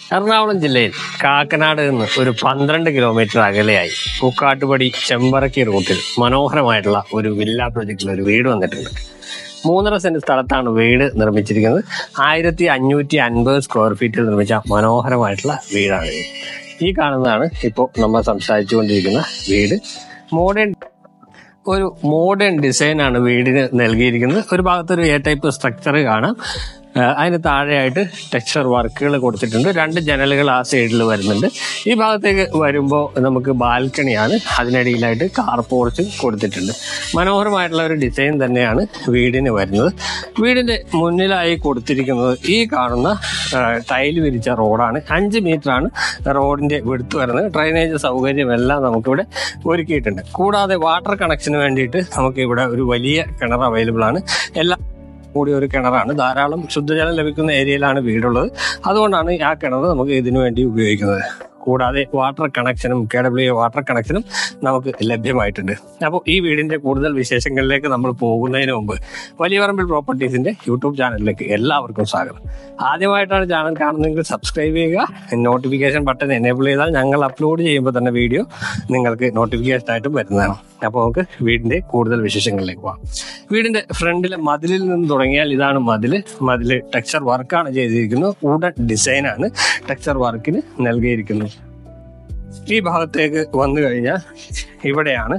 എറണാകുളം ജില്ലയിൽ കാക്കനാട് നിന്ന് ഒരു പന്ത്രണ്ട് കിലോമീറ്റർ അകലെയായി പൂക്കാട്ടുപടി ചെമ്പറക്കി റൂട്ടിൽ മനോഹരമായിട്ടുള്ള ഒരു വില്ല പ്രൊജക്റ്റിൽ ഒരു വീട് വന്നിട്ടുണ്ട് മൂന്നര സെന്റ് സ്ഥലത്താണ് വീട് നിർമ്മിച്ചിരിക്കുന്നത് ആയിരത്തി അഞ്ഞൂറ്റി അൻപത് സ്ക്വയർ ഫീറ്റിൽ നിർമ്മിച്ച മനോഹരമായിട്ടുള്ള വീടാണ് ഇത്. ഈ കാണുന്നതാണ് ഇപ്പോൾ നമ്മൾ സംസാരിച്ചുകൊണ്ടിരിക്കുന്ന വീട് മോഡേൺ ഒരു മോഡേൺ ഡിസൈനാണ് വീടിന് നൽകിയിരിക്കുന്നത് ഒരു ഭാഗത്ത് ഒരു എ ടൈപ്പ് സ്ട്രക്ചർ കാണാം ആ, അതിന് താഴെയായിട്ട് ടെക്സ്ചർ വർക്കുകൾ കൊടുത്തിട്ടുണ്ട് രണ്ട് ജനലുകൾ ആ സൈഡിൽ വരുന്നുണ്ട് ഈ ഭാഗത്തേക്ക് വരുമ്പോൾ നമുക്ക് ബാൽക്കണിയാണ് അതിനിടയിലായിട്ട് കാർ പോർച്ച് കൊടുത്തിട്ടുണ്ട് മനോഹരമായിട്ടുള്ള ഒരു ഡിസൈൻ തന്നെയാണ് വീടിന് വരുന്നത് വീടിന്റെ മുന്നിലായി കൊടുത്തിരിക്കുന്നത് ഈ കാണുന്ന ടൈൽ വിരിച്ച റോഡാണ് അഞ്ച് മീറ്റർ ആണ് റോഡിന്റെ വിടുത്ത് വരുന്നത് ഡ്രൈനേജ് സൗകര്യമെല്ലാം നമുക്കിവിടെ ഒരുക്കിയിട്ടുണ്ട് കൂടാതെ വാട്ടർ കണക്ഷന് വേണ്ടിയിട്ട് നമുക്ക് ഇവിടെ ഒരു വലിയ കിണർ അവൈലബിൾ ആണ് എല്ലാ കൂടി ഒരു കിണറാണ് ധാരാളം ശുദ്ധജലം ലഭിക്കുന്ന ഏരിയയിലാണ് വീടുള്ളത് അതുകൊണ്ടാണ് ആ കിണർ നമുക്ക് ഇതിനു വേണ്ടി ഉപയോഗിക്കുന്നത് കൂടാതെ വാട്ടർ കണക്ഷനും കെ ഡബ്ല്യു വാട്ടർ കണക്ഷനും നമുക്ക് ലഭ്യമായിട്ടുണ്ട് അപ്പോൾ ഈ വീടിന്റെ കൂടുതൽ വിശേഷങ്ങളിലേക്ക് നമ്മൾ പോകുന്നതിന് മുമ്പ് വലിയ പറമ്പിൽ പ്രോപ്പർട്ടീസിന്റെ യൂട്യൂബ് ചാനലിലേക്ക് എല്ലാവർക്കും സ്വാഗതം ആദ്യമായിട്ടാണ് ചാനൽ കാണുന്നതെങ്കിൽ സബ്സ്ക്രൈബ് ചെയ്യുക നോട്ടിഫിക്കേഷൻ ബട്ടൺ എനേബിൾ ചെയ്താൽ ഞങ്ങൾ അപ്ലോഡ് ചെയ്യുമ്പോൾ തന്നെ വീഡിയോ നിങ്ങൾക്ക് നോട്ടിഫിക്കേഷൻ ആയിട്ടും വരുന്നതാണ് അപ്പോൾ നമുക്ക് വീടിന്റെ കൂടുതൽ വിശേഷങ്ങളിലേക്ക് പോകാം വീടിന്റെ ഫ്രണ്ടിലെ മതിലിൽ നിന്ന് തുടങ്ങിയാൽ ഇതാണ് മതില് മതില് ടെക്സ്ചർ വർക്കാണ് ചെയ്തിരിക്കുന്നത് വുഡൻ ഡിസൈനാണ് ടെക്സ്ചർ വർക്കിന് നൽകിയിരിക്കുന്നത് ഈ ഭാഗത്തേക്ക് വന്നു കഴിഞ്ഞാൽ ഇവിടെയാണ്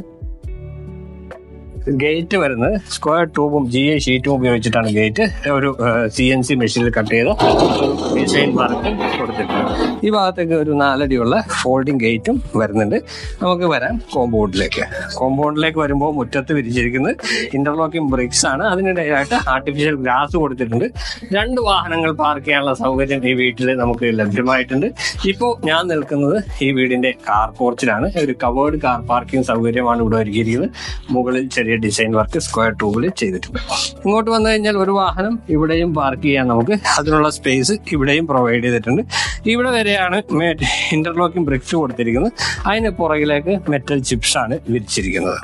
ഗേറ്റ് വരുന്നത് സ്ക്വയർ ട്യൂബും ജി ഐ ഷീറ്റും ഉപയോഗിച്ചിട്ടാണ് ഗേറ്റ് ഒരു സി എൻ സി മെഷീനിൽ കട്ട് ചെയ്ത ഒരു ഡിസൈൻ വർക്ക് കൊടുത്തിട്ടുണ്ട് ഈ ഭാഗത്തേക്ക് ഒരു നാലടിയുള്ള ഫോൾഡിംഗ് ഗേറ്റും വരുന്നുണ്ട് നമുക്ക് വരാം കോമ്പൗണ്ടിലേക്ക് കോമ്പൗണ്ടിലേക്ക് വരുമ്പോൾ മുറ്റത്ത് വിരിച്ചിരിക്കുന്നത് ഇന്റർലോക്കിംഗ് ബ്രിക്സ് ആണ് അതിനിടയിലായിട്ട് ആർട്ടിഫിഷ്യൽ ഗ്രാസ് കൊടുത്തിട്ടുണ്ട് രണ്ട് വാഹനങ്ങൾ പാർക്ക് ചെയ്യാനുള്ള സൗകര്യം ഈ വീട്ടിൽ നമുക്ക് ലഭ്യമായിട്ടുണ്ട് ഇപ്പോൾ ഞാൻ നിൽക്കുന്നത് ഈ വീടിന്റെ കാർ പോർച്ചിലാണ് ഒരു കവേർഡ് കാർ പാർക്കിംഗ് സൗകര്യമാണ് ഇവിടെ ഒരുക്കിയിരിക്കുന്നത് മുകളിൽ ചെറിയ ഡിസൈൻ വർക്ക് സ്ക്വയർ ട്യൂബിൽ ചെയ്തിട്ടുണ്ട് ഇങ്ങോട്ട് വന്നു കഴിഞ്ഞാൽ ഒരു വാഹനം ഇവിടെയും പാർക്ക് ചെയ്യാൻ നമുക്ക് അതിനുള്ള സ്പേസ് ഇവിടെയും പ്രൊവൈഡ് ചെയ്തിട്ടുണ്ട് ഇവിടെ വരെയാണ് ഇന്റർലോക്കിംഗ് ബ്രിക്സ് കൊടുത്തിരിക്കുന്നത് അതിന് പുറകിലേക്ക് മെറ്റൽ ചിപ്സ് ആണ് വിരിച്ചിരിക്കുന്നത്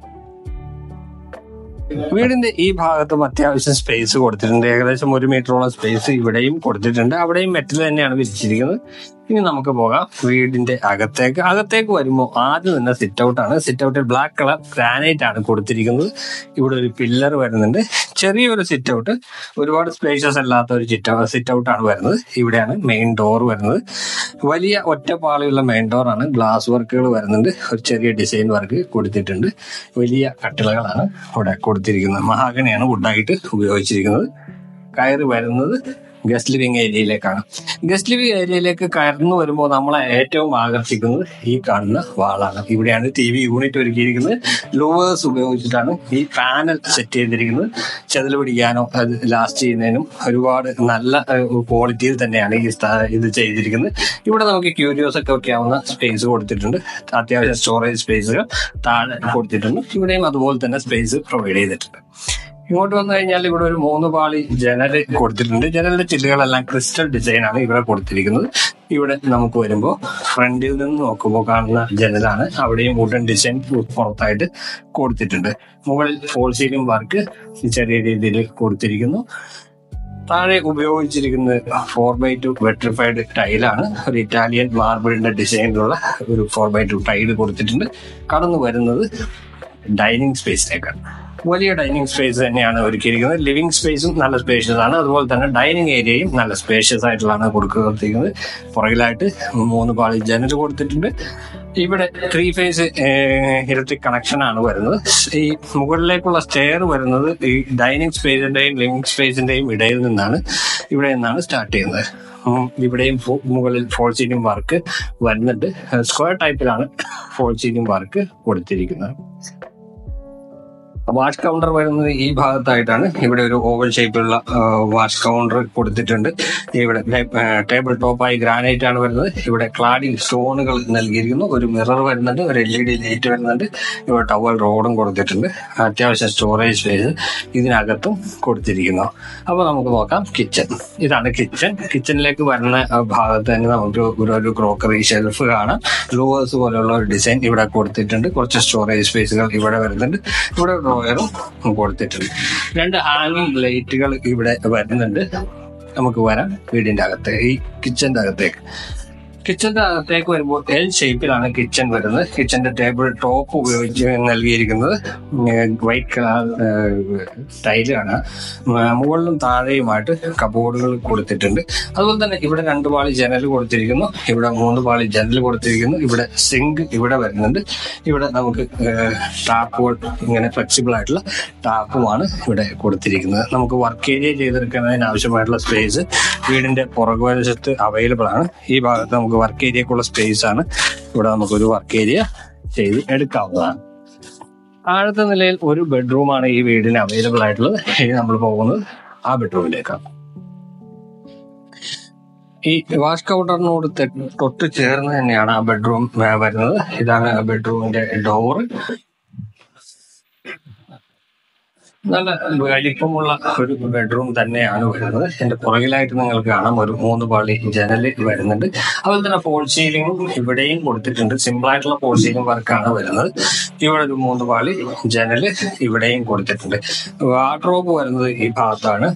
വീടിന്റെ ഈ ഭാഗത്തും അത്യാവശ്യം സ്പേസ് കൊടുത്തിട്ടുണ്ട് ഏകദേശം ഒരു മീറ്ററോളം സ്പേസ് ഇവിടെയും കൊടുത്തിട്ടുണ്ട് അവിടെയും മെറ്റൽ തന്നെയാണ് വിരിച്ചിരിക്കുന്നത് ഇനി നമുക്ക് പോകാം വീടിന്റെ അകത്തേക്ക് അകത്തേക്ക് വരുമ്പോൾ ആദ്യം തന്നെ സിറ്റ് ഔട്ട് ആണ് സിറ്റ് ഔട്ടിൽ ബ്ലാക്ക് കളർ ഗ്രാനൈറ്റ് ആണ് കൊടുത്തിരിക്കുന്നത് ഇവിടെ ഒരു പില്ലർ വരുന്നുണ്ട് ചെറിയൊരു സിറ്റ് ഔട്ട് ഒരുപാട് സ്പേഷ്യസ് അല്ലാത്ത ഒരു സിറ്റ് സിറ്റ് ഔട്ട് ആണ് വരുന്നത് ഇവിടെയാണ് മെയിൻ ഡോർ വരുന്നത് വലിയ ഒറ്റപ്പാളിയുള്ള മെയിൻ ഡോർ ആണ് ഗ്ലാസ് വർക്കുകൾ വരുന്നുണ്ട് ഒരു ചെറിയ ഡിസൈൻ വർക്ക് കൊടുത്തിട്ടുണ്ട് വലിയ കട്ടിളകളാണ് ഇവിടെ കൊടുത്തിരിക്കുന്നത് മഹാഗണിയാണ് വുഡായിട്ട് ഉപയോഗിച്ചിരിക്കുന്നത് കയറി വരുന്നത് ഗസ്റ്റ് ലിവിംഗ് ഏരിയയിലേക്കാണ് ഗസ്റ്റ് ലിവിംഗ് ഏരിയയിലേക്ക് കയറുന്നു വരുമ്പോൾ നമ്മളെ ഏറ്റവും ആകർഷിക്കുന്നത് ഈ കാണുന്ന വാളാണ് ഇവിടെയാണ് ടി വി യൂണിറ്റ് ഒരുക്കിയിരിക്കുന്നത് ലൂവേഴ്സ് ഉപയോഗിച്ചിട്ടാണ് ഈ പാനൽ സെറ്റ് ചെയ്തിരിക്കുന്നത് ചെതൽ പിടിക്കാനോ അത് ലാസ്റ്റ് ചെയ്യുന്നതിനും ഒരുപാട് നല്ല ക്വാളിറ്റിയിൽ തന്നെയാണ് ഈ സ്ഥ- ഇത് ചെയ്തിരിക്കുന്നത് ഇവിടെ നമുക്ക് ക്യൂരിയോസ് ഒക്കെ വെക്കാവുന്ന സ്പേസ് കൊടുത്തിട്ടുണ്ട് അത്യാവശ്യം സ്റ്റോറേജ് സ്പേസുകൾ താഴെ കൊടുത്തിട്ടുണ്ട് ഇവിടെയും അതുപോലെ തന്നെ സ്പേസ് പ്രൊവൈഡ് ചെയ്തിട്ടുണ്ട് ഇങ്ങോട്ട് വന്നു കഴിഞ്ഞാൽ ഇവിടെ ഒരു മൂന്ന് പാളി ജനൽ കൊടുത്തിട്ടുണ്ട് ജനലിന്റെ ചില്ലുകളെല്ലാം ക്രിസ്റ്റൽ ഡിസൈൻ ആണ് ഇവിടെ കൊടുത്തിരിക്കുന്നത് ഇവിടെ നമുക്ക് വരുമ്പോൾ ഫ്രണ്ടിൽ നിന്ന് നോക്കുമ്പോൾ കാണുന്ന ജനലാണ് അവിടെയും വുഡൻ ഡിസൈൻ പുറത്തായിട്ട് കൊടുത്തിട്ടുണ്ട് മുകളിൽ ഫോൾ സീലിംഗ് വർക്ക് ചെറിയ രീതിയിൽ കൊടുത്തിരിക്കുന്നു താഴെ ഉപയോഗിച്ചിരിക്കുന്നത് ഫോർ ബൈ ടു വെട്രിഫൈഡ് ടൈലാണ് ഒരു ഇറ്റാലിയൻ മാർബിളിന്റെ ഡിസൈനിലുള്ള ഒരു ഫോർ ബൈ ടു ടൈല് കൊടുത്തിട്ടുണ്ട് കടന്നു വരുന്നത് ഡൈനിങ് സ്പേസിലേക്കാണ് വലിയ ഡൈനിങ് സ്പേസ് തന്നെയാണ് ഒരുക്കിയിരിക്കുന്നത് ലിവിംഗ് സ്പേസും നല്ല സ്പേഷ്യസ് ആണ് അതുപോലെ തന്നെ ഡൈനിങ് ഏരിയയും നല്ല സ്പേഷ്യസ് ആയിട്ടുള്ളതാണ് കൊടുത്തിരിക്കുന്നത് പുറകിലായിട്ട് മൂന്ന് പാളി ജനൽ കൊടുത്തിട്ടുണ്ട് ഇവിടെ ത്രീ ഫേസ് ഇലക്ട്രിക് കണക്ഷൻ ആണ് വരുന്നത് ഈ മുകളിലേക്കുള്ള സ്റ്റെയർ വരുന്നത് ഈ ഡൈനിങ് സ്പേസിന്റെയും ലിവിംഗ് സ്പേസിന്റെയും ഇടയിൽ നിന്നാണ് ഇവിടെ നിന്നാണ് സ്റ്റാർട്ട് ചെയ്യുന്നത് ഉം, ഇവിടെയും ഫോ- മുകളിൽ ഫോൾ സീലിംഗ് വർക്ക് വരുന്നുണ്ട് സ്ക്വയർ ടൈപ്പിലാണ് ഫോൾ സീലിംഗ് വർക്ക് കൊടുത്തിരിക്കുന്നത് വാഷ് കൗണ്ടർ വരുന്നത് ഈ ഭാഗത്തായിട്ടാണ് ഇവിടെ ഒരു ഓവൽ ഷേപ്പിലുള്ള വാഷ് കൗണ്ടർ കൊടുത്തിട്ടുണ്ട് ഇവിടെ ടേബിൾ ടോപ്പായി ഗ്രാനൈറ്റ് ആണ് വരുന്നത് ഇവിടെ ക്ലാഡിംഗ് സ്റ്റോണുകൾ നൽകിയിരിക്കുന്നു ഒരു മിറർ വരുന്നുണ്ട് ഒരു എൽ ഇ ഡി ലൈറ്റ് വരുന്നുണ്ട് ഇവിടെ ടവൽ റോഡും കൊടുത്തിട്ടുണ്ട് അത്യാവശ്യം സ്റ്റോറേജ് സ്പേസ് ഇതിനകത്തും കൊടുത്തിരിക്കുന്നു അപ്പോൾ നമുക്ക് നോക്കാം കിച്ചൺ ഇതാണ് കിച്ചൺ കിച്ചണിലേക്ക് വരുന്ന ആ, ഭാഗത്ത് തന്നെ നമുക്ക് ഒരു ഒരു ക്രോക്കറി ഷെൽഫ് കാണാം ലൂവേഴ്സ് പോലെയുള്ള ഒരു ഡിസൈൻ ഇവിടെ കൊടുത്തിട്ടുണ്ട് കുറച്ച് സ്റ്റോറേജ് സ്പേസുകൾ ഇവിടെ വരുന്നുണ്ട് ഇവിടെ ഡ്രോയറും കൊടുത്തിട്ടുണ്ട് രണ്ട് ഹാങ്ങിങ് ലൈറ്റുകൾ ഇവിടെ വരുന്നുണ്ട് നമുക്ക് വരാം വീടിന്റെ അകത്തേക്ക് ഈ കിച്ചന്റെ അകത്തേക്ക് കിച്ചന്റെ അകത്തേക്ക് വരുമ്പോൾ എൽ ഷേപ്പിലാണ് കിച്ചൺ വരുന്നത് കിച്ചന്റെ ടേബിൾ ടോപ്പ് ഉപയോഗിച്ച് നൽകിയിരിക്കുന്നത് വൈറ്റ് കളർ ടൈലാണ് മുകളിലും താഴെയുമായിട്ട് കബോർഡുകൾ കൊടുത്തിട്ടുണ്ട് അതുപോലെ തന്നെ ഇവിടെ രണ്ട് പാളി ജനൽ കൊടുത്തിരിക്കുന്നു ഇവിടെ മൂന്ന് പാളി ജനൽ കൊടുത്തിരിക്കുന്നു ഇവിടെ സിങ്ക് ഇവിടെ വരുന്നുണ്ട് ഇവിടെ നമുക്ക് ടാപ്പ് ഇങ്ങനെ ഫ്ലെക്സിബിൾ ആയിട്ടുള്ള ടാപ്പുമാണ് ഇവിടെ കൊടുത്തിരിക്കുന്നത് നമുക്ക് വർക്ക് ഏരിയ ചെയ്തെടുക്കുന്നതിന് ആവശ്യമായിട്ടുള്ള സ്പേസ് വീടിന്റെ പുറകുവശത്ത് അവൈലബിൾ ആണ് ഈ ഭാഗത്ത് നമുക്ക് വർക്ക് ഏരിയക്കുള്ള സ്പേസ് ആണ് ഇവിടെ നമുക്കൊരു വർക്ക് ഏരിയ ചെയ്ത് എടുക്കാവുന്നതാണ് താഴത്തെ നിലയിൽ ഒരു ബെഡ്റൂമാണ് ഈ വീടിന് അവൈലബിൾ ആയിട്ടുള്ളത് ഇനി നമ്മൾ പോകുന്നത് ആ ബെഡ്റൂമിലേക്കാണ് ഈ വാഷ് കൗണ്ടറിനോട് തെ- തൊട്ട് ചേർന്ന് തന്നെയാണ് ആ ബെഡ്റൂം വരുന്നത് ഇതാണ് ആ ബെഡ്റൂമിന്റെ ഡോറ് നല്ല വലിപ്പമുള്ള ഒരു ബെഡ്റൂം തന്നെയാണ് വരുന്നത് എന്റെ പുറകിലായിട്ട് നിങ്ങൾക്ക് കാണാം ഒരു മൂന്ന് പാളി ജനൽ വരുന്നുണ്ട് അതുപോലെ തന്നെ ഫോൾ സീലിംഗും ഇവിടെയും കൊടുത്തിട്ടുണ്ട് സിമ്പിൾ ആയിട്ടുള്ള ഫോൾ സീലിംഗ് വർക്കാണ് വരുന്നത് ഇവിടെ ഒരു മൂന്ന് പാളി ജനൽ ഇവിടെയും കൊടുത്തിട്ടുണ്ട് വാർഡ്രോബ് വരുന്നത് ഈ ഭാഗത്താണ്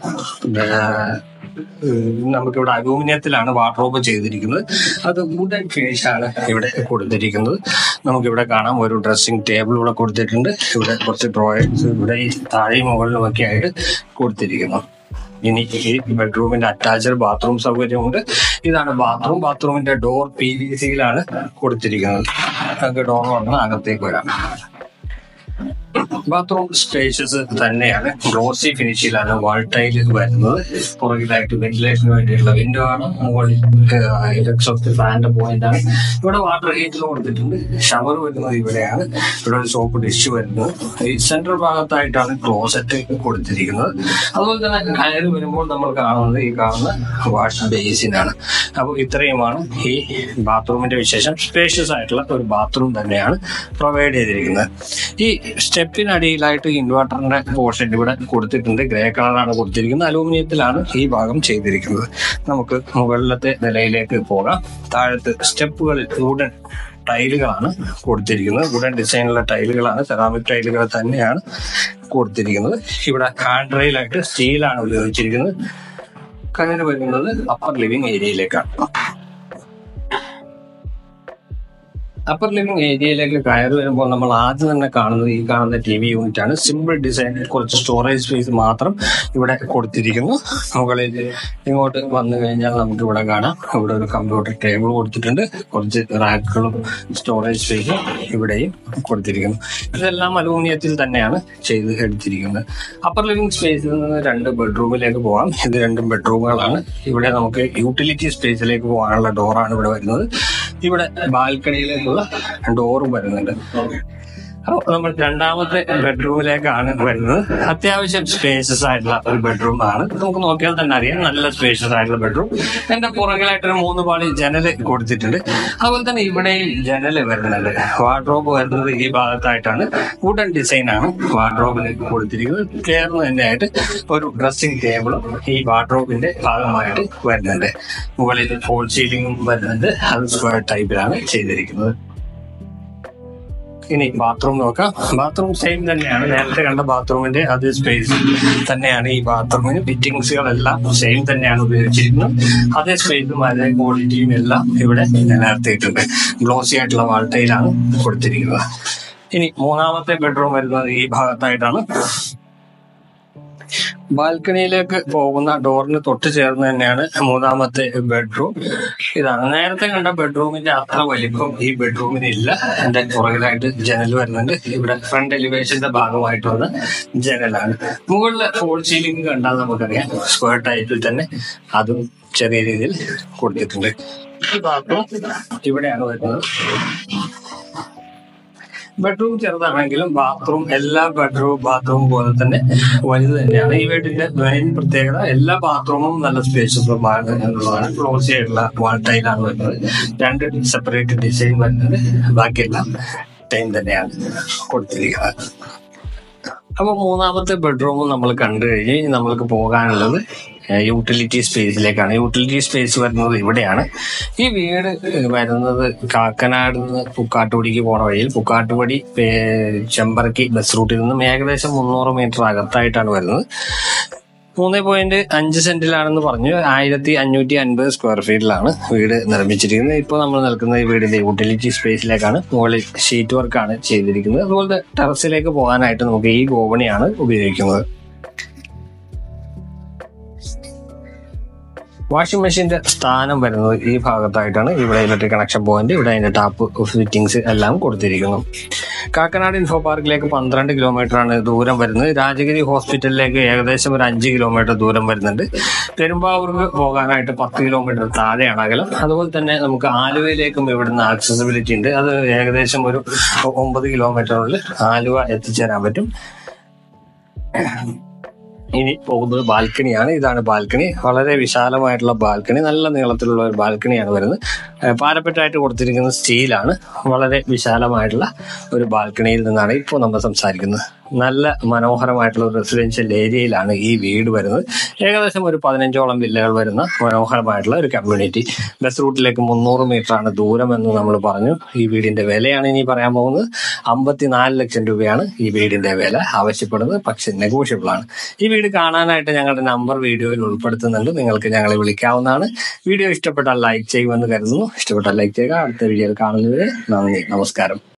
ഏഹ് നമുക്കിവിടെ അലൂമിനിയത്തിലാണ് വാർഡ്രോബ് ചെയ്തിരിക്കുന്നത് അത് വുഡൻ ഫിനിഷ് ആണ് ഇവിടെ കൊടുത്തിരിക്കുന്നത് നമുക്കിവിടെ കാണാം ഒരു ഡ്രസ്സിംഗ് ടേബിൾ ഇവിടെ കൊടുത്തിട്ടുണ്ട് ഇവിടെ കുറച്ച് ഡ്രോയേഴ്സ് ഇവിടെ ഈ താഴെയും മുകളിലും ഒക്കെ ആയിട്ട് കൊടുത്തിരിക്കുന്നു ഇനി ഈ ബെഡ്റൂമിന്റെ അറ്റാച്ച്ഡ് ബാത്റൂം സൗകര്യമുണ്ട് ഇതാണ് ബാത്റൂം ബാത്റൂമിന്റെ ഡോർ പി വി സിയിലാണ് കൊടുത്തിരിക്കുന്നത് നമുക്ക് ഡോർ തുറന്ന് അകത്തേക്ക് വരാം ബാത്റൂം സ്പേഷ്യസ് തന്നെയാണ് ഗ്ലോസി ഫിനിഷിലാണ് വാൾ ടൈല് വരുന്നത് പുറകിലായിട്ട് വെന്റിലേഷന് വേണ്ടിയുള്ള വിൻഡോ ആണ് മുകളിൽ എക്സോസ്റ്റ് ഫാനിന്റെ പോയിന്റ് ആണ് ഇവിടെ വാട്ടർ ഹീറ്റർ കൊടുത്തിട്ടുണ്ട് ഷവർ വരുന്നത് ഇവിടെയാണ് ഇവിടെ ഒരു സോപ്പ് ഡിഷ് വരുന്നത് ഈ സെൻട്രൽ ഭാഗത്തായിട്ടാണ് ക്ലോസറ്റ് കൊടുത്തിരിക്കുന്നത് അതുപോലെ തന്നെ കയറി വരുമ്പോൾ നമ്മൾ കാണുന്നത് ഈ കാണുന്ന വാഷ് ബേസിനാണ് അപ്പോൾ ഇത്രയുമാണ് ഈ ബാത്റൂമിന്റെ വിശേഷം സ്പേഷ്യസ് ആയിട്ടുള്ള ഒരു ബാത്റൂം തന്നെയാണ് പ്രൊവൈഡ് ചെയ്തിരിക്കുന്നത് ഈ സ്റ്റെപ്പിനടിയിലായിട്ട് ഇൻവെർട്ടറിന്റെ പോർഷൻ ഇവിടെ കൊടുത്തിട്ടുണ്ട് ഗ്രേ കളറാണ് കൊടുത്തിരിക്കുന്നത് അലൂമിനിയത്തിലാണ് ഈ ഭാഗം ചെയ്തിരിക്കുന്നത് നമുക്ക് മുകളിലത്തെ നിലയിലേക്ക് പോകാം താഴത്ത് സ്റ്റെപ്പുകളിൽ വുഡൻ ടൈലുകളാണ് കൊടുത്തിരിക്കുന്നത് വുഡൻ ഡിസൈനുള്ള ടൈലുകളാണ് സെറാമിക് ടൈലുകൾ തന്നെയാണ് കൊടുത്തിരിക്കുന്നത് ഇവിടെ ഹാൻഡ് റെയിലായിട്ട് സ്റ്റീലാണ് ഉപയോഗിച്ചിരിക്കുന്നത് കയറി വരുന്നത് അപ്പർ ലിവിംഗ് ഏരിയയിലേക്കാണ് അപ്പർ ലിവിംഗ് ഏരിയയിലേക്ക് കയറി വരുമ്പോൾ നമ്മൾ ആദ്യം തന്നെ കാണുന്നത് ഈ കാണുന്ന ടി വി യൂണിറ്റ് ആണ് സിമ്പിൾ ഡിസൈൻ കുറച്ച് സ്റ്റോറേജ് സ്പേസ് മാത്രം ഇവിടെ കൊടുത്തിരിക്കുന്നു മുകളിൽ ഇങ്ങോട്ട് വന്നു കഴിഞ്ഞാൽ നമുക്ക് ഇവിടെ കാണാം ഇവിടെ ഒരു കമ്പ്യൂട്ടർ ടേബിൾ കൊടുത്തിട്ടുണ്ട് കുറച്ച് റാക്കുകളും സ്റ്റോറേജ് സ്പേസും ഇവിടെയും കൊടുത്തിരിക്കുന്നു ഇതെല്ലാം അലൂമിനിയത്തിൽ തന്നെയാണ് ചെയ്ത് എടുത്തിരിക്കുന്നത് അപ്പർ ലിവിംഗ് സ്പേസിൽ നിന്ന് രണ്ട് ബെഡ്റൂമിലേക്ക് പോകാം ഇത് രണ്ടും ബെഡ്റൂമുകളാണ് ഇവിടെ നമുക്ക് യൂട്ടിലിറ്റി സ്പേസിലേക്ക് പോകാനുള്ള ഡോറാണ് ഇവിടെ വരുന്നത് ഇവിടെ ബാൽക്കണിയിലേക്കുള്ള ഡോറും വരുന്നുണ്ട് അപ്പോൾ നമ്മൾ രണ്ടാമത്തെ ബെഡ്റൂമിലേക്കാണ് വരുന്നത് അത്യാവശ്യം സ്പേസസ് ആയിട്ടുള്ള ഒരു ബെഡ്റൂം ആണ് നമുക്ക് നോക്കിയാൽ തന്നെ അറിയാം നല്ല സ്പേഷ്യസ് ആയിട്ടുള്ള ബെഡ്റൂം എന്റെ പുറകിലായിട്ടൊരു മൂന്ന് പാളി ജനല് കൊടുത്തിട്ടുണ്ട് അതുപോലെ തന്നെ ഇവിടെയും ജനല് വരുന്നുണ്ട് വാർഡ്രോബ് വരുന്നത് ഈ ഭാഗത്തായിട്ടാണ് വുഡൻ ഡിസൈൻ ആണ് വാർഡ്രോബിന് കൊടുത്തിരിക്കുന്നത് ചേർന്ന് തന്നെയായിട്ട് ഒരു ഡ്രസ്സിംഗ് ടേബിളും ഈ വാർഡ്രോബിന്റെ ഭാഗമായിട്ട് വരുന്നുണ്ട് മുകളിൽ ഫോൾ സീലിംഗും വരുന്നുണ്ട് അത് സ്ക്വയർ ടൈപ്പിലാണ് ചെയ്തിരിക്കുന്നത് ഇനി ബാത്റൂം നോക്കാം ബാത്റൂം സെയിം തന്നെയാണ് നേരത്തെ കണ്ട ബാത്റൂമിന്റെ അതേ സ്പേസ് തന്നെയാണ് ഈ ബാത്റൂമിന് ഫിറ്റിംഗ്സുകളെല്ലാം സെയിം തന്നെയാണ് ഉപയോഗിച്ചിരിക്കുന്നത് അതേ സ്പേസും അതേ ക്വാളിറ്റിയും എല്ലാം ഇവിടെ നിലനിർത്തിയിട്ടുണ്ട് ഗ്ലോസി ആയിട്ടുള്ള വാൾട്ടയിലാണ് കൊടുത്തിരിക്കുന്നത് ഇനി മൂന്നാമത്തെ ബെഡ്റൂം വരുന്നത് ഈ ഭാഗത്തായിട്ടാണ് ബാൽക്കണിയിലേക്ക് പോകുന്ന ഡോറിന് തൊട്ട് ചേർന്ന് തന്നെയാണ് മൂന്നാമത്തെ ബെഡ്റൂം ഇതാണ് നേരത്തെ കണ്ട ബെഡ്റൂമിന്റെ അത്ര വലിപ്പം ഈ ബെഡ്റൂമിന് ഇല്ല എന്റെ പുറകിലായിട്ട് ജനൽ വരുന്നുണ്ട് ഇവിടെ ഫ്രണ്ട് എലിവേഷന്റെ ഭാഗമായിട്ട് വന്ന ജനലാണ് മുകളിലെ ഫോൾ സീലിംഗ് കണ്ടാൽ നമുക്കറിയാം സ്ക്വയർ ടൈപ്പിൽ തന്നെ അതും ചെറിയ രീതിയിൽ കൊടുത്തിട്ടുണ്ട് ഈ ബാത്റൂം ഇവിടെയാണ് വരുന്നത് ബെഡ്റൂം ചെറുതാണെങ്കിലും ബാത്റൂം എല്ലാ ബെഡ്റൂം ബാത്റൂം പോലെ തന്നെ വലുത് തന്നെയാണ് ഈ വീടിന്റെ മെയിൻ പ്രത്യേകത എല്ലാ ബാത്റൂമും നല്ല സ്പേഷ്യസുമാണ് എന്നുള്ളതാണ് ക്ലോസ് ആയിട്ടുള്ള വാൾ ടൈലാണ് വരുന്നത് രണ്ട് സെപ്പറേറ്റ് ഡിസൈൻ വരുന്നത് ബാക്കിയെല്ലാം ടൈം തന്നെയാണ് കൊടുത്തിരിക്കുന്നത് അപ്പൊ മൂന്നാമത്തെ ബെഡ്റൂം നമ്മൾ കണ്ടു കഴിഞ്ഞ് ഇനി നമ്മൾക്ക് പോകാനുള്ളത് യൂട്ടിലിറ്റി സ്പേസിലേക്കാണ് യൂട്ടിലിറ്റി സ്പേസ് വരുന്നത് ഇവിടെയാണ് ഈ വീട് വരുന്നത് കാക്കനാട് നിന്ന് പുക്കാട്ടുപടിക്ക് പോണ വഴിയിൽ പുക്കാട്ടുപടി പേ- ചെമ്പറക്കി ബസ് റൂട്ടിൽ നിന്നും ഏകദേശം മുന്നൂറ് മീറ്റർ അകത്തായിട്ടാണ് വരുന്നത് മൂന്ന് പോയിന്റ് അഞ്ച് സെന്റിലാണെന്ന് പറഞ്ഞു ആയിരത്തി അഞ്ഞൂറ്റി അൻപത് സ്ക്വയർ ഫീറ്റിലാണ് വീട് നിർമ്മിച്ചിരിക്കുന്നത് ഇപ്പോൾ നമ്മൾ നിൽക്കുന്ന ഈ വീടിന്റെ യൂട്ടിലിറ്റി സ്പേസിലേക്കാണ് മുകളിൽ ഷീറ്റ് വർക്കാണ് ചെയ്തിരിക്കുന്നത് അതുപോലെ ടെറസിലേക്ക് പോകാനായിട്ട് നമുക്ക് ഈ ഗോവണിയാണ് ഉപയോഗിക്കുന്നത് വാഷിംഗ് മെഷീന്റെ സ്ഥാനം വരുന്നത് ഈ ഭാഗത്തായിട്ടാണ് ഇവിടെ ഇലക്ട്രിക് കണക്ഷൻ പോയിന്റ് ഇവിടെ അതിന്റെ ടാപ്പ് ഫിറ്റിംഗ്സ് എല്ലാം കൊടുത്തിരിക്കുന്നു കാക്കനാട് ഇൻഫോ പാർക്കിലേക്ക് പന്ത്രണ്ട് കിലോമീറ്റർ ആണ് ദൂരം വരുന്നത് രാജഗിരി ഹോസ്പിറ്റലിലേക്ക് ഏകദേശം ഒരു അഞ്ച് കിലോമീറ്റർ ദൂരം വരുന്നുണ്ട് പെരുമ്പാവൂർക്ക് പോകാനായിട്ട് പത്ത് കിലോമീറ്റർ താഴെയാണ് അകലം അതുപോലെ തന്നെ നമുക്ക് ആലുവയിലേക്കും ഇവിടുന്ന് ആക്സസിബിലിറ്റി ഉണ്ട് അത് ഏകദേശം ഒരു ഒമ്പത് കിലോമീറ്ററിനുള്ളിൽ ആലുവ എത്തിച്ചേരാൻ പറ്റും ഇനി പോകുന്നത് ബാൽക്കണിയാണ് ഇതാണ് ബാൽക്കണി വളരെ വിശാലമായിട്ടുള്ള ബാൽക്കണി നല്ല നീളത്തിലുള്ള ഒരു ബാൽക്കണിയാണ് വരുന്നത് ഏഹ് പാരപ്പറ്റായിട്ട് കൊടുത്തിരിക്കുന്നത് സ്റ്റീലാണ് വളരെ വിശാലമായിട്ടുള്ള ഒരു ബാൽക്കണിയിൽ നിന്നാണ് ഇപ്പോൾ നമ്മൾ സംസാരിക്കുന്നത് നല്ല മനോഹരമായിട്ടുള്ള ഒരു റെസിഡൻഷ്യൽ ഏരിയയിലാണ് ഈ വീട് വരുന്നത് ഏകദേശം ഒരു പതിനഞ്ചോളം വില്ലകൾ വരുന്ന മനോഹരമായിട്ടുള്ള ഒരു കമ്മ്യൂണിറ്റി ബസ് റൂട്ടിലേക്ക് മുന്നൂറ് മീറ്റർ ആണ് ദൂരം എന്ന് നമ്മൾ പറഞ്ഞു ഈ വീടിന്റെ വിലയാണ് ഇനി പറയാൻ പോകുന്നത് അമ്പത്തിനാല് ലക്ഷം രൂപയാണ് ഈ വീടിന്റെ വില ആവശ്യപ്പെടുന്നത് പക്ഷെ നെഗോഷ്യബിൾ ആണ് ഈ വീട് കാണാനായിട്ട് ഞങ്ങളുടെ നമ്പർ വീഡിയോയിൽ ഉൾപ്പെടുത്തുന്നുണ്ട് നിങ്ങൾക്ക് ഞങ്ങളെ വിളിക്കാവുന്നതാണ് വീഡിയോ ഇഷ്ടപ്പെട്ടാൽ ലൈക്ക് ചെയ്യുമെന്ന് കരുതുന്നു ഇഷ്ടപ്പെട്ടാൽ ലൈക്ക് ചെയ്യുക അടുത്ത വീഡിയോയിൽ കാണുന്നവരെ നന്ദി നമസ്കാരം